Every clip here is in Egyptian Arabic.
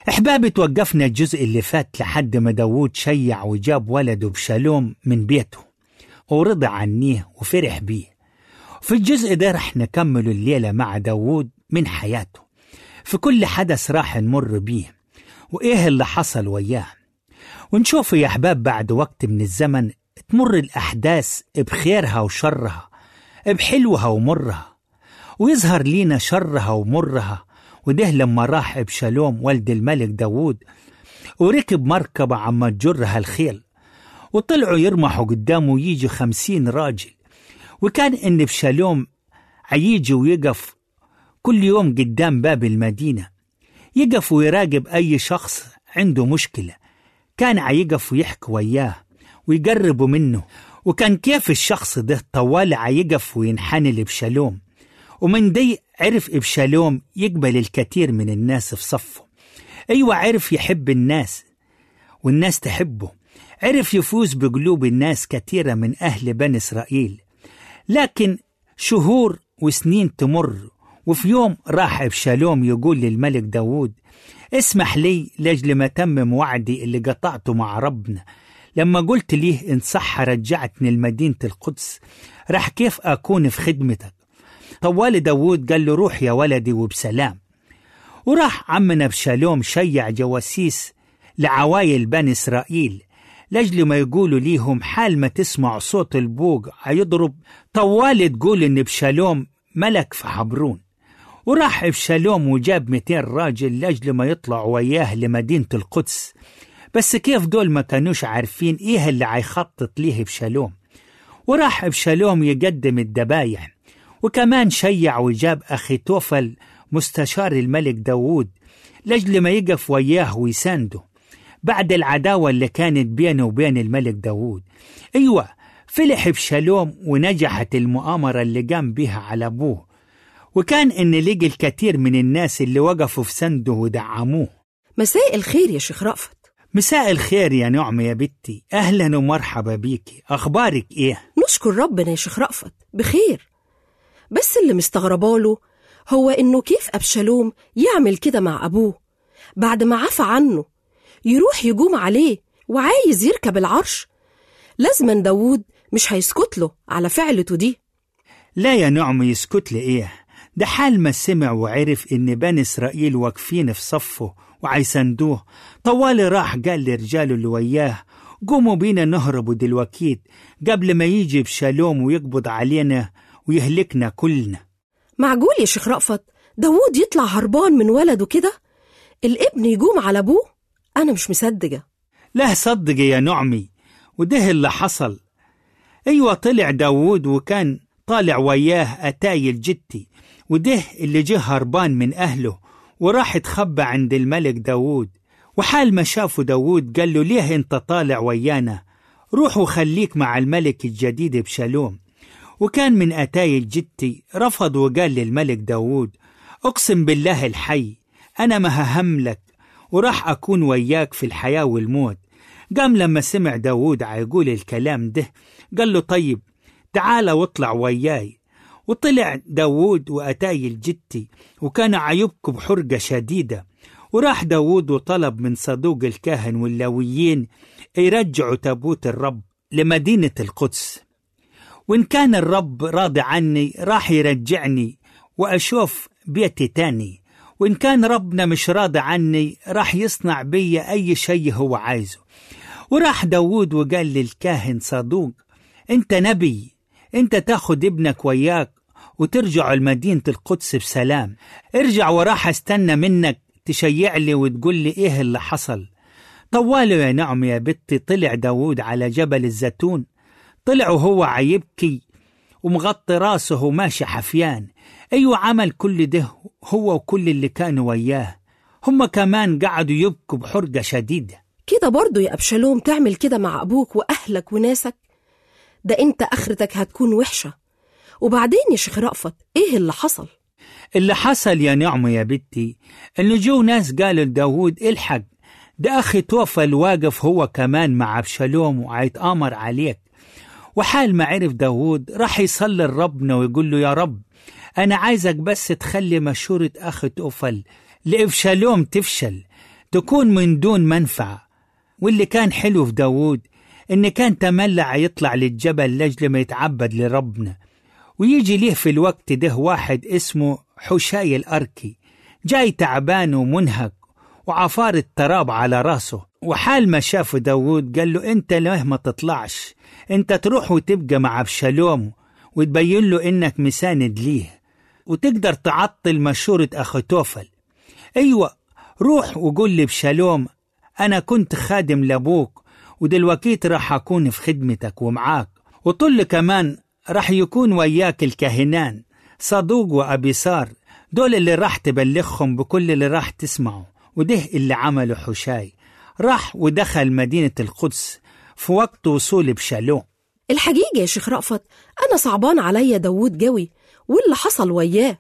أحبابي توقفنا الجزء اللي فات لحد ما داوود شيع وجاب ولده بشالوم من بيته ورضى عنيه وفرح بيه في الجزء ده رح نكمل الليلة مع داوود من حياته في كل حدث راح نمر بيه وإيه اللي حصل وياه ونشوف يا أحباب بعد وقت من الزمن تمر الأحداث بخيرها وشرها بحلوها ومرها ويظهر لينا شرها ومرها وده لما راح بشالوم والد الملك داوود وركب مركبة عما تجرها الخيل وطلعوا يرمحوا قدامه يجي خمسين راجل وكان إن بشالوم عيجي ويقف كل يوم قدام باب المدينة يقف ويراقب أي شخص عنده مشكلة كان عيقف ويحكي وياه ويقربوا منه وكان كيف الشخص ده طوال عيقف وينحني لبشالوم ومن دي عرف إبشالوم يقبل الكثير من الناس في صفه أيوة عرف يحب الناس والناس تحبه عرف يفوز بقلوب الناس كثيرة من أهل بني إسرائيل لكن شهور وسنين تمر وفي يوم راح أبشالوم يقول للملك داود اسمح لي لأجل ما تمم وعدي اللي قطعته مع ربنا لما قلت ليه إن صح رجعتني لمدينة القدس راح كيف أكون في خدمتك طوال داود قال له روح يا ولدي وبسلام وراح عمنا بشالوم شيع جواسيس لعوايل بني إسرائيل لأجل ما يقولوا ليهم حال ما تسمع صوت البوق هيضرب طوال تقول إن بشالوم ملك في حبرون وراح بشالوم وجاب 200 راجل لأجل ما يطلعوا وياه لمدينة القدس بس كيف دول ما كانوش عارفين إيه اللي هيخطط ليه بشالوم وراح بشالوم يقدم الذبايح وكمان شيع وجاب أخي توفل مستشار الملك داوود لأجل ما يقف وياه ويسانده بعد العداوة اللي كانت بينه وبين الملك داوود أيوة فلح بشالوم ونجحت المؤامرة اللي قام بها على أبوه وكان إن لقي الكثير من الناس اللي وقفوا في سنده ودعموه مساء الخير يا شيخ رأفت مساء الخير يا نعمة يا بنتي أهلا ومرحبا بيكي أخبارك إيه؟ نشكر ربنا يا شيخ رأفت بخير بس اللي مستغرباله هو إنه كيف أبشالوم يعمل كده مع أبوه بعد ما عفى عنه يروح يجوم عليه وعايز يركب العرش لازما داوود مش هيسكت له على فعلته دي لا يا نعمة يسكت لي إيه ده حال ما سمع وعرف إن بني إسرائيل واقفين في صفه وعيسندوه طوال راح قال لرجاله اللي وياه قوموا بينا نهربوا دلوكيت قبل ما يجي بشالوم ويقبض علينا ويهلكنا كلنا معقول يا شيخ رأفت داوود يطلع هربان من ولده كده الابن يجوم على أبوه أنا مش مصدقة لا صدق يا نعمي وده اللي حصل أيوة طلع داوود وكان طالع وياه أتاي الجتي وده اللي جه هربان من أهله وراح اتخبى عند الملك داوود وحال ما شافه داوود قال له ليه انت طالع ويانا روح وخليك مع الملك الجديد بشالوم وكان من أتاي الجتي رفض وقال للملك داوود أقسم بالله الحي أنا ما ههملك وراح أكون وياك في الحياة والموت قام لما سمع داوود عيقول الكلام ده قال له طيب تعال واطلع وياي وطلع داوود وأتاي الجتي وكان عيبكوا بحرقة شديدة وراح داوود وطلب من صدوق الكاهن واللاويين يرجعوا تابوت الرب لمدينة القدس وإن كان الرب راضي عني راح يرجعني وأشوف بيتي تاني وإن كان ربنا مش راضي عني راح يصنع بي أي شيء هو عايزه وراح داوود وقال للكاهن صدوق أنت نبي أنت تاخد ابنك وياك وترجعوا لمدينة القدس بسلام ارجع وراح استنى منك تشيع لي وتقول لي ايه اللي حصل طواله يا نعم يا بنتي طلع داوود على جبل الزيتون طلع وهو عيبكي ومغطي راسه وماشي حفيان أيوة عمل كل ده هو وكل اللي كانوا وياه هم كمان قعدوا يبكوا بحرقة شديدة كده برضه يا أبشالوم تعمل كده مع أبوك وأهلك وناسك ده أنت آخرتك هتكون وحشة وبعدين يا شيخ رأفت إيه اللي حصل؟ اللي حصل يا نعمة يا بنتي إن جو ناس قالوا لداود الحق ده أخي توفى الواقف هو كمان مع أبشالوم وعيتآمر عليك وحال ما عرف داود راح يصلي لربنا ويقول له يا رب أنا عايزك بس تخلي مشورة أخي توفل لإبشالوم تفشل تكون من دون منفعة واللي كان حلو في داوود إن كان تملع يطلع للجبل لأجل ما يتعبد لربنا ويجي ليه في الوقت ده واحد اسمه حشاي الأركي جاي تعبان ومنهك وعفار التراب على راسه وحال ما شافه داوود قال له انت ليه ما تطلعش انت تروح وتبقى مع ابشالوم وتبين له انك مساند ليه وتقدر تعطل مشورة أخوتوفل أيوة روح وقول لي بشالوم أنا كنت خادم لأبوك ودلوقتي راح أكون في خدمتك ومعاك وطل كمان راح يكون وياك الكاهنان صدوق وأبيصار دول اللي راح تبلغهم بكل اللي راح تسمعه وده اللي عمله حشاي راح ودخل مدينة القدس في وقت وصول بشالوم الحقيقة يا شيخ رأفت أنا صعبان عليا داوود جوي واللي حصل وياه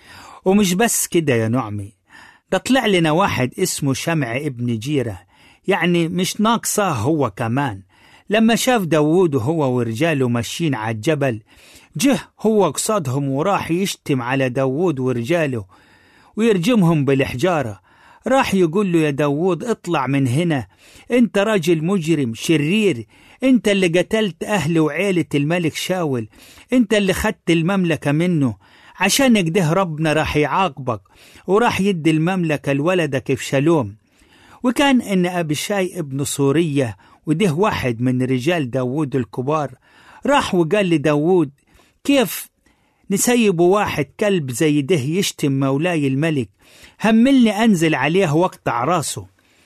ومش بس كده يا نعمي ده طلع لنا واحد اسمه شمع ابن جيرة يعني مش ناقصة هو كمان لما شاف داوود وهو ورجاله ماشيين على الجبل جه هو قصادهم وراح يشتم على داوود ورجاله ويرجمهم بالحجارة راح يقول له يا داوود اطلع من هنا انت راجل مجرم شرير انت اللي قتلت اهل وعيلة الملك شاول انت اللي خدت المملكة منه عشان كده ربنا راح يعاقبك وراح يدي المملكة لولدك في شالوم وكان ان ابشاي ابن سورية وده واحد من رجال داوود الكبار راح وقال لداوود كيف نسيب واحد كلب زي ده يشتم مولاي الملك هملني أنزل عليه واقطع راسه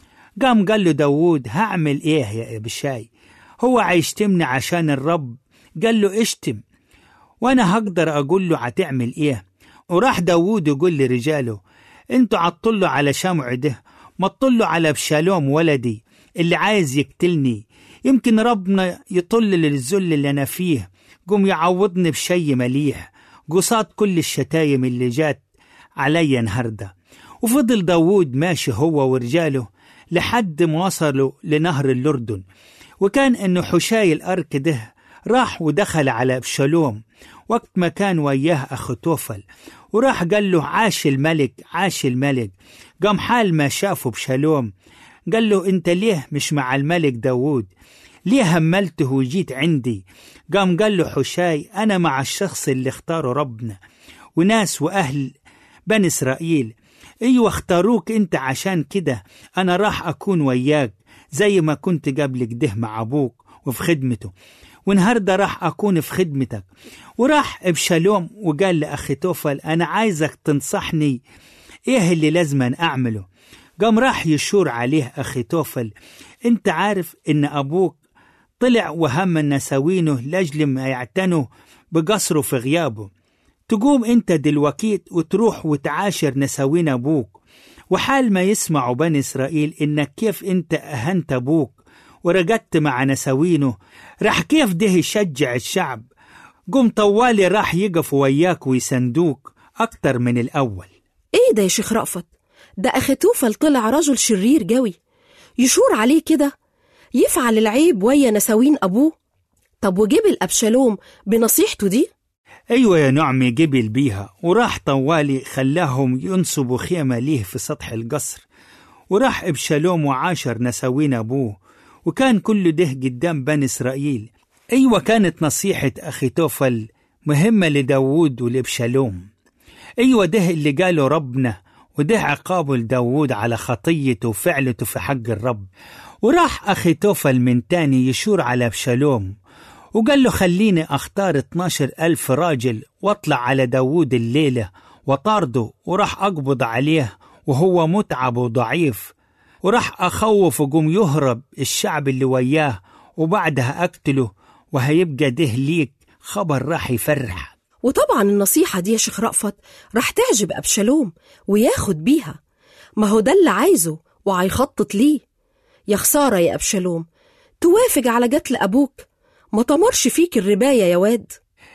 قام قال له داوود هعمل إيه يا أبشاي هو عيشتمني عشان الرب قال له اشتم وأنا هقدر أقول له هتعمل إيه وراح داوود يقول لرجاله انتوا عطلوا على شمع ده ما تطلوا على بشالوم ولدي اللي عايز يقتلني يمكن ربنا يطل للذل اللي أنا فيه قوم يعوضني بشي مليح قصاد كل الشتايم اللي جات عليا النهارده وفضل داوود ماشي هو ورجاله لحد ما وصلوا لنهر الأردن وكان إنه حشاي الأرك ده راح ودخل على أبشالوم وقت ما كان وياه أخو توفل وراح قال له عاش الملك عاش الملك قام حال ما شافه بشالوم قال له أنت ليه مش مع الملك داوود ليه هملته وجيت عندي قام قال له حشاي أنا مع الشخص اللي اختاره ربنا وناس وأهل بني إسرائيل أيوة اختاروك أنت عشان كده أنا راح أكون وياك زي ما كنت قبل كده مع أبوك وفي خدمته والنهارده راح أكون في خدمتك وراح بشالوم وقال لأخي توفل أنا عايزك تنصحني إيه اللي لازم أعمله قام راح يشور عليه أخي توفل أنت عارف إن أبوك طلع وهم نساوينه لأجل ما يعتنوا بقصره في غيابه تقوم انت دلوكيت وتروح وتعاشر نساوين ابوك وحال ما يسمعوا بني اسرائيل انك كيف انت اهنت ابوك ورقدت مع نساوينه راح كيف ده يشجع الشعب قم طوالي راح يقفوا وياك ويسندوك اكتر من الاول ايه ده يا شيخ رأفت ده أخي توفل طلع رجل شرير جوي يشور عليه كده يفعل العيب ويا نساوين أبوه طب وجبل أبشالوم بنصيحته دي أيوة يا نعمي قبل بيها وراح طوالي خلاهم ينصبوا خيمة ليه في سطح القصر وراح إبشالوم وعاشر نساوين أبوه وكان كل ده قدام بني إسرائيل أيوة كانت نصيحة أخي توفل مهمة لداوود ولإبشالوم أيوة ده اللي قاله ربنا وده عقابه لداوود على خطيته وفعلته في حق الرب وراح أخي توفل من تاني يشور على أبشالوم وقال له خليني أختار 12 ألف راجل واطلع على داوود الليلة وطارده وراح أقبض عليه وهو متعب وضعيف وراح أخوف وقوم يهرب الشعب اللي وياه وبعدها أقتله وهيبقى ده ليك خبر راح يفرح وطبعا النصيحة دي يا شيخ رأفت راح تعجب أبشالوم وياخد بيها ما هو ده اللي عايزه وهيخطط ليه يا خسارة يا أبشالوم توافق على قتل أبوك ما طمرش فيك الرباية يا واد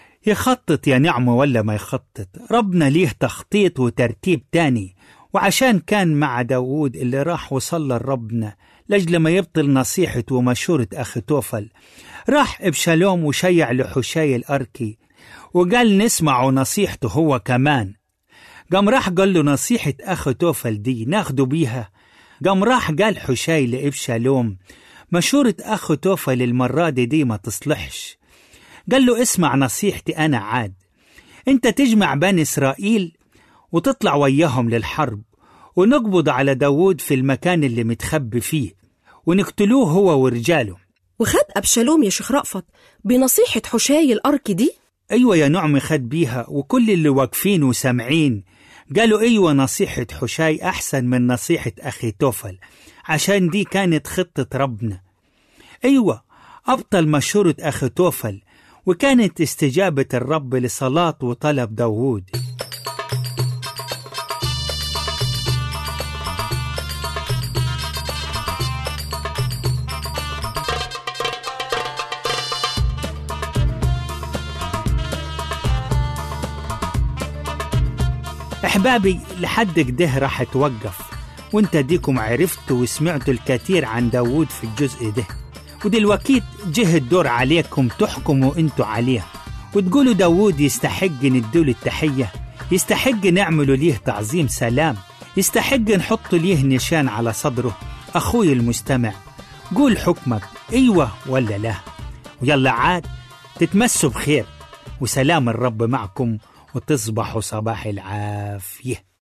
يخطط يا نعمة ولا ما يخطط ربنا ليه تخطيط وترتيب تاني وعشان كان مع داوود اللي راح وصلى لربنا لأجل ما يبطل نصيحة ومشورة أخي توفل راح إبشالوم وشيع لحشاي الأركي وقال نسمعوا نصيحته هو كمان قام راح قال له نصيحة أخي توفل دي ناخده بيها قام راح قال حشاي لإبشالوم مشورة أخو توفل المرة دي, دي ما تصلحش قال له اسمع نصيحتي أنا عاد أنت تجمع بني إسرائيل وتطلع وياهم للحرب ونقبض على داوود في المكان اللي متخبي فيه ونقتلوه هو ورجاله وخد أبشالوم يا شيخ رأفت بنصيحة حشاي الأرك دي أيوة يا نعمي خد بيها وكل اللي واقفين وسامعين قالوا أيوة نصيحة حشاي أحسن من نصيحة أخي توفل عشان دي كانت خطة ربنا أيوة أبطل مشورة أخي توفل وكانت استجابة الرب لصلاة وطلب داوود أحبابي لحد كده راح توقف وانت ديكم عرفتوا وسمعتوا الكثير عن داوود في الجزء ده ودلوقتي جه الدور عليكم تحكموا انتوا عليه وتقولوا داوود يستحق ندوا التحية يستحق نعملوا ليه تعظيم سلام يستحق نحط ليه نشان على صدره أخوي المستمع قول حكمك أيوة ولا لا ويلا عاد تتمسوا بخير وسلام الرب معكم وتصبحوا صباح العافيه